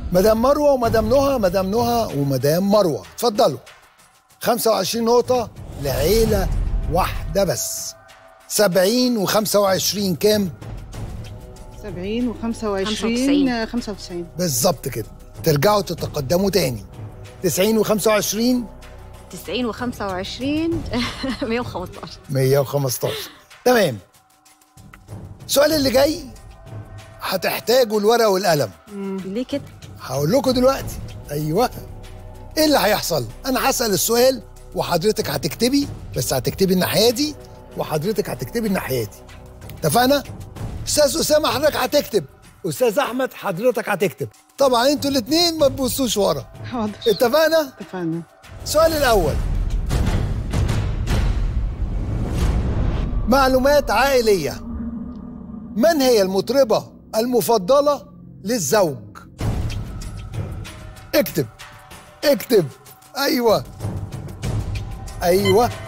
مدام مروه ومدام نهى مدام نهى ومدام مروه اتفضلوا 25 نقطه لعيله واحده بس 70 و25 كام 70 و25 95. 95 بالظبط كده ترجعوا تتقدموا تاني 90 و25 90 و25 115 115 تمام السؤال اللي جاي هتحتاجوا الورقه والقلم ليه كده؟ هقول لكم دلوقتي ايوه ايه اللي هيحصل انا هسال السؤال وحضرتك هتكتبي بس هتكتبي الناحيه دي وحضرتك هتكتبي الناحيه دي اتفقنا استاذ اسامه حضرتك هتكتب استاذ احمد حضرتك هتكتب طبعا انتوا الاثنين ما تبصوش ورا حاضر اتفقنا اتفقنا السؤال الأول معلومات عائلية من هي المطربة المفضلة للزوج؟ اكتب اكتب أيوة أيوة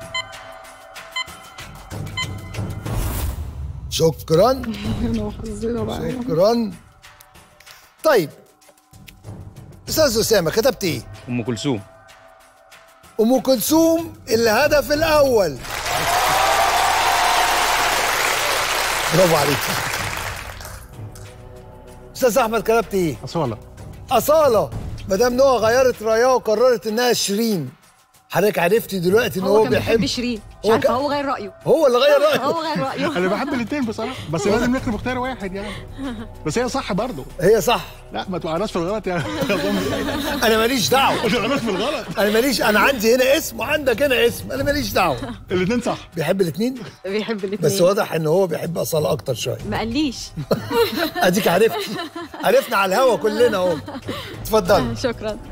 شكرا انا وحظنا بقى شكرا طيب أستاذ أسامة كتبت إيه؟ ام كلثوم ام كلثوم الهدف الاول برافو عليك استاذ احمد كتبت ايه أصالة اصاله مدام نوى غيرت رايها وقررت انها شيرين حضرتك عرفتي دلوقتي ان هو, هو كان بيحب بيحب شيرين مش هو عارفه كان- هو غير رايه هو اللي غير رايه هو غير رايه أنا بحب الاثنين بصراحة بس لازم نكتب اختيار واحد يعني بس هي صح برضه هي صح لا ما توقعناش في الغلط يا يا ضمري انا ماليش دعوه ما توقعناش في الغلط انا ماليش انا عندي هنا اسم وعندك هنا اسم انا ماليش دعوه الاثنين صح بيحب الاثنين بيحب الاثنين بس واضح ان هو بيحب اصاله اكتر شويه ما قاليش اديك عرفتي عرفنا على الهوا كلنا اهو اتفضل شكرا